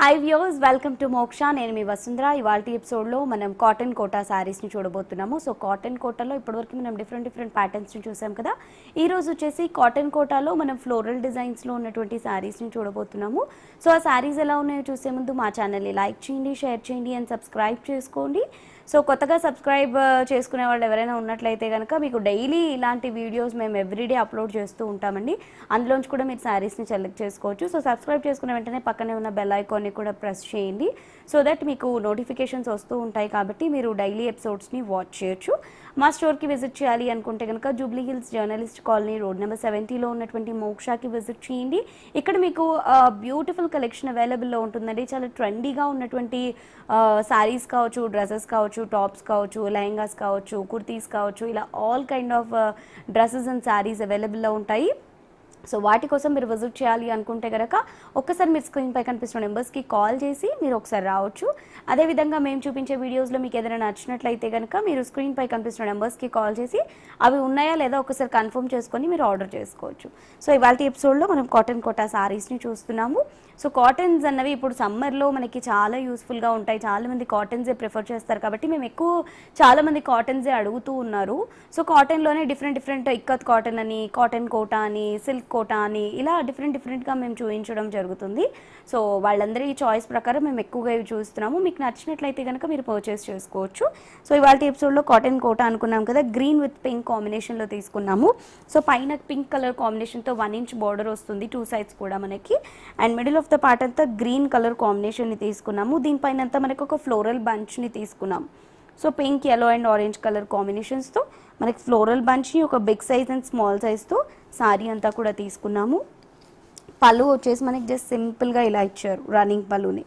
hi viewers welcome to మోక్ష నేను మీ వసుంధర ఇవాళ ఎపిసోడ్లో మనం కాటన్ కోటా శారీస్ని చూడబోతున్నాము సో కాటన్ కోటాలో ఇప్పటివరకు మనం డిఫరెంట్ డిఫరెంట్ ప్యాటర్న్స్ని చూసాం కదా ఈ రోజు వచ్చేసి కాటన్ కోటాలో మనం ఫ్లోరల్ డిజైన్స్లో ఉన్నటువంటి శారీస్ని చూడబోతున్నాము సో ఆ శారీస్ ఎలా ఉన్నాయో చూసే ముందు మా ఛానల్ని లైక్ చేయండి షేర్ చేయండి అండ్ సబ్స్క్రైబ్ చేసుకోండి సో కొత్తగా సబ్స్క్రైబ్ చేసుకునే వాళ్ళు ఎవరైనా ఉన్నట్లయితే కనుక మీకు డైలీ ఇలాంటి వీడియోస్ మేము ఎవ్రీడే అప్లోడ్ చేస్తూ ఉంటామండి అందులోంచి కూడా మీరు శారీస్ని సెలెక్ట్ చేసుకోవచ్చు సో సబ్స్క్రైబ్ చేసుకున్న వెంటనే పక్కనే ఉన్న బెల్ ఐకాన్ని కూడా ప్రెస్ చేయండి సో దట్ మీకు నోటిఫికేషన్స్ వస్తూ ఉంటాయి కాబట్టి మీరు డైలీ ఎపిసోడ్స్ని వాచ్ చేయొచ్చు మా స్టోర్కి విజిట్ చేయాలి అనుకుంటే కనుక Jubilee Hills journalist colony road number సెవెంటీలో ఉన్నటువంటి మోక్షాకి విజిట్ చేయండి ఇక్కడ మీకు బ్యూటిఫుల్ కలెక్షన్ అవైలబుల్లో ఉంటుందండి చాలా ట్రెండీగా ఉన్నటువంటి శారీస్ కావచ్చు డ్రెస్సెస్ కావచ్చు టాప్స్ కావచ్చు లెహంగాస్ కావచ్చు కుర్తీస్ కావచ్చు ఇలా all kind of dresses and saris అవైలబుల్లో ఉంటాయి సో వాటి కోసం మీరు విజిట్ చేయాలి అనుకుంటే కనుక ఒక్కసారి మీరు స్క్రీన్ పై కనిపిస్తున్న నెంబర్స్కి కాల్ చేసి మీరు ఒకసారి రావచ్చు అదేవిధంగా మేము చూపించే వీడియోస్లో మీకు ఏదైనా నచ్చినట్లయితే కనుక మీరు స్క్రీన్ పై కనిపిస్తున్న నెంబర్స్కి కాల్ చేసి అవి ఉన్నాయా లేదా ఒకసారి కన్ఫర్మ్ చేసుకొని మీరు ఆర్డర్ చేసుకోవచ్చు సో ఇవాళ ఎపిసోడ్లో మనం కాటన్ కోటా సారీస్ని చూస్తున్నాము సో కాటన్స్ అన్నవి ఇప్పుడు సమ్మర్లో మనకి చాలా యూస్ఫుల్గా ఉంటాయి చాలా మంది కాటన్సే ప్రిఫర్ చేస్తారు కాబట్టి మేము ఎక్కువ చాలా మంది కాటన్సే అడుగుతూ ఉన్నారు సో కాటన్లోనే డిఫరెంట్ డిఫరెంట్ ఇక్కత్ కాటన్ అని కాటన్ కోటా అని సిల్క్ కోటా అని ఇలా డిఫరెంట్ డిఫరెంట్గా మేము చూపించడం జరుగుతుంది సో వాళ్ళందరి చాయిస్ ప్రకారం మేము ఎక్కువగా ఇవి చూస్తున్నాము మీకు నచ్చినట్లయితే కనుక మీరు పర్చేస్ చేసుకోవచ్చు సో ఇవాళ ఎపిసోడ్లో కాటన్ కోటా అనుకున్నాం కదా గ్రీన్ విత్ పింక్ కాంబినేషన్లో తీసుకున్నాము సో పైన పింక్ కలర్ కాంబినేషన్తో వన్ ఇంచ్ బార్డర్ వస్తుంది టూ సైడ్స్ కూడా మనకి and middle of the part అంతా గ్రీన్ కలర్ కాంబినేషన్ని తీసుకున్నాము దీనిపైన అంతా మనకి ఒక ఫ్లోరల్ బంచ్ని తీసుకున్నాం so pink yellow and orange colour కాంబినేషన్స్తో మనకి ఫ్లోరల్ బంచ్ని ఒక బిగ్ సైజ్ అండ్ స్మాల్ సైజ్తో సారీ అంతా కూడా తీసుకున్నాము పళ్ళు వచ్చేసి మనకి జస్ట్ సింపుల్గా ఇలా ఇచ్చారు రన్నింగ్ పళ్ళుని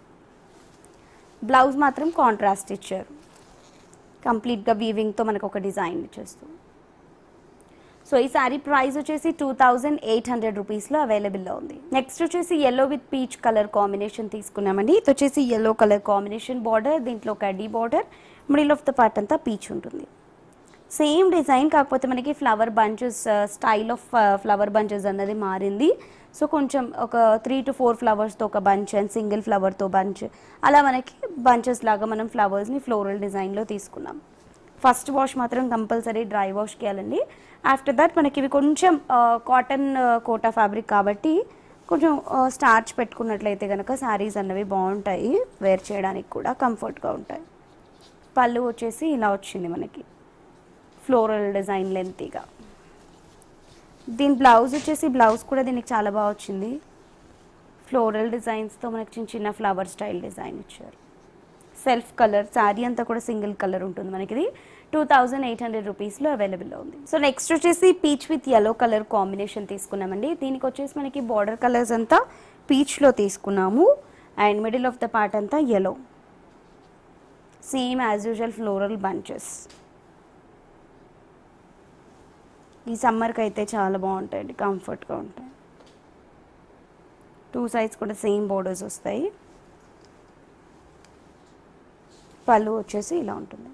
బ్లౌజ్ మాత్రం కాంట్రాస్ట్ ఇచ్చారు కంప్లీట్గా వీవింగ్తో మనకు ఒక డిజైన్ ఇచ్చేస్తూ సో ఈ శారీ ప్రైస్ వచ్చేసి టూ థౌజండ్ ఎయిట్ హండ్రెడ్ రూపీస్లో అవైలబుల్లో ఉంది నెక్స్ట్ వచ్చేసి yellow with peach colour combination తీసుకున్నామండి ఇది వచ్చేసి ఎల్లో కలర్ కాంబినేషన్ బార్డర్ దీంట్లో కడ్డీ border middle of the part అంతా పీచ్ ఉంటుంది సేమ్ డిజైన్ కాకపోతే మనకి flower bunches style of flower bunches అన్నది మారింది సో కొంచెం ఒక త్రీ టు ఫోర్ ఫ్లవర్స్తో ఒక బంచ్ అండ్ సింగిల్ ఫ్లవర్తో బంచ్ అలా మనకి బంచెస్ లాగా మనం ఫ్లవర్స్ని ఫ్లోరల్ డిజైన్లో తీసుకున్నాం ఫస్ట్ వాష్ మాత్రం కంపల్సరీ డ్రై వాష్ చేయాలండి ఆఫ్టర్ దట్ మనకి ఇవి కొంచెం కాటన్ కోటా ఫ్యాబ్రిక్ కాబట్టి కొంచెం స్టార్చ్ పెట్టుకున్నట్లయితే కనుక శారీస్ అన్నవి బాగుంటాయి వేర్ చేయడానికి కూడా కంఫర్ట్గా ఉంటాయి పళ్ళు వచ్చేసి ఇలా వచ్చింది మనకి ఫ్లోరల్ డిజైన్ లెంతీగా దీని బ్లౌజ్ వచ్చేసి బ్లౌజ్ కూడా దీనికి చాలా బాగా వచ్చింది ఫ్లోరల్ డిజైన్స్తో మనకి చిన్న చిన్న ఫ్లవర్ స్టైల్ డిజైన్ ఇచ్చారు సెల్ఫ్ కలర్ శారీ అంతా కూడా సింగిల్ కలర్ ఉంటుంది మనకి ఇది టూ థౌజండ్ ఎయిట్ హండ్రెడ్ రూపీస్లో అవైలబుల్లో ఉంది సో నెక్స్ట్ వచ్చేసి peach with yellow colour combination తీసుకున్నామండి దీనికి వచ్చేసి మనకి బార్డర్ కలర్స్ అంతా పీచ్లో తీసుకున్నాము and middle of the part అంతా yellow same as usual floral bunches ఈ సమ్మర్కి అయితే చాలా బాగుంటాయండి కంఫర్ట్గా ఉంటాయి టూ సైడ్స్ కూడా సేమ్ బోర్డర్స్ వస్తాయి పళ్ళు వచ్చేసి ఇలా ఉంటుంది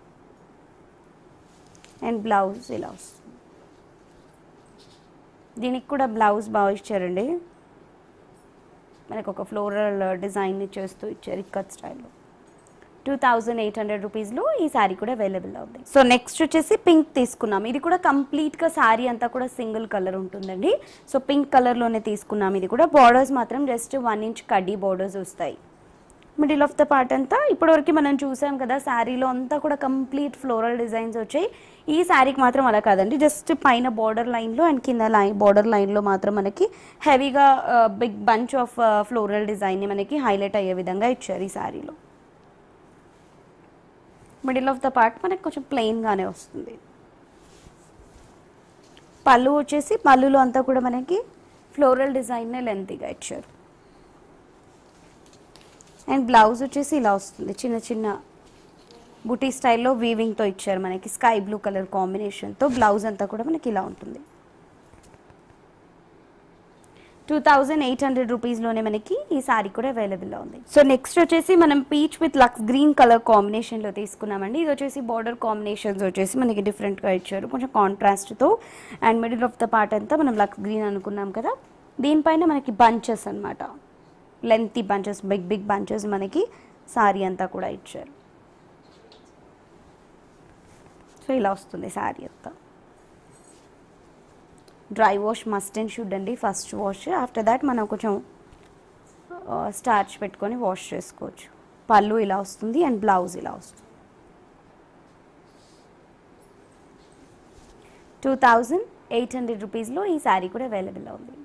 అండ్ బ్లౌజ్ ఇలా వస్తుంది దీనికి కూడా బ్లౌజ్ బాగా ఇచ్చారండి మనకు ఒక ఫ్లోరల్ డిజైన్ చేస్తూ ఇచ్చారు ఇక్కత్ స్టైల్లో టూ థౌజండ్ ఎయిట్ హండ్రెడ్ రూపీస్లో ఈ శారీ కూడా అవైలబుల్ ఉంది సో నెక్స్ట్ వచ్చేసి పింక్ తీసుకున్నాం ఇది కూడా కంప్లీట్గా శారీ అంతా కూడా సింగిల్ కలర్ ఉంటుందండి సో పింక్ కలర్లోనే తీసుకున్నాం ఇది కూడా బార్డర్స్ మాత్రం జస్ట్ వన్ ఇంచ్ కడ్డీ బార్డర్స్ వస్తాయి మిడిల్ ఆఫ్ ద పార్ట్ అంతా ఇప్పటివరకు మనం చూసాం కదా శారీలో అంతా కూడా కంప్లీట్ ఫ్లోరల్ డిజైన్స్ వచ్చాయి ఈ శారీకి మాత్రం అలా కాదండి జస్ట్ పైన బార్డర్ లైన్లో అండ్ కింద లైన్ బార్డర్ లైన్లో మాత్రం మనకి హెవీగా బిగ్ బంచ్ ఆఫ్ ఫ్లోరల్ డిజైన్ని మనకి హైలైట్ అయ్యే విధంగా ఇచ్చారు ఈ శారీలో మిడిల్ ఆఫ్ ద పార్ట్ మనకి కొంచెం ప్లెయిన్గానే వస్తుంది పళ్ళు వచ్చేసి పళ్ళులో అంతా కూడా మనకి ఫ్లోరల్ డిజైన్నే లెంతీగా ఇచ్చారు అండ్ బ్లౌజ్ వచ్చేసి ఇలా వస్తుంది చిన్న చిన్న బుటీ స్టైల్లో వీవింగ్తో ఇచ్చారు మనకి స్కై బ్లూ కలర్ కాంబినేషన్తో బ్లౌజ్ అంతా కూడా మనకి ఇలా ఉంటుంది టూ థౌజండ్ ఎయిట్ హండ్రెడ్ రూపీస్లోనే మనకి ఈ సారీ కూడా అవైలబుల్లో ఉంది సో నెక్స్ట్ వచ్చేసి మనం peach with lux green colour కాంబినేషన్లో తీసుకున్నామండి ఇది వచ్చేసి బార్డర్ కాంబినేషన్స్ వచ్చేసి మనకి డిఫరెంట్గా ఇచ్చారు కొంచెం కాంట్రాస్ట్తో and middle of the part అంతా మనం లక్స్ గ్రీన్ అనుకున్నాం కదా దీనిపైన మనకి బంచెస్ అన్నమాట lengthy bunches big big bunches మనకి సారీ అంతా కూడా ఇచ్చారు సో ఇలా వస్తుంది శారీ అంతా dry wash must and should అండి ఫస్ట్ వాష్ ఆఫ్టర్ దాట్ మనం కొంచెం స్టార్చ్ పెట్టుకొని వాష్ చేసుకోవచ్చు పళ్ళు ఇలా వస్తుంది అండ్ బ్లౌజ్ ఇలా వస్తుంది టూ థౌజండ్ ఎయిట్ హండ్రెడ్ రూపీస్లో ఈ శారీ కూడా అవైలబుల్ ఉంది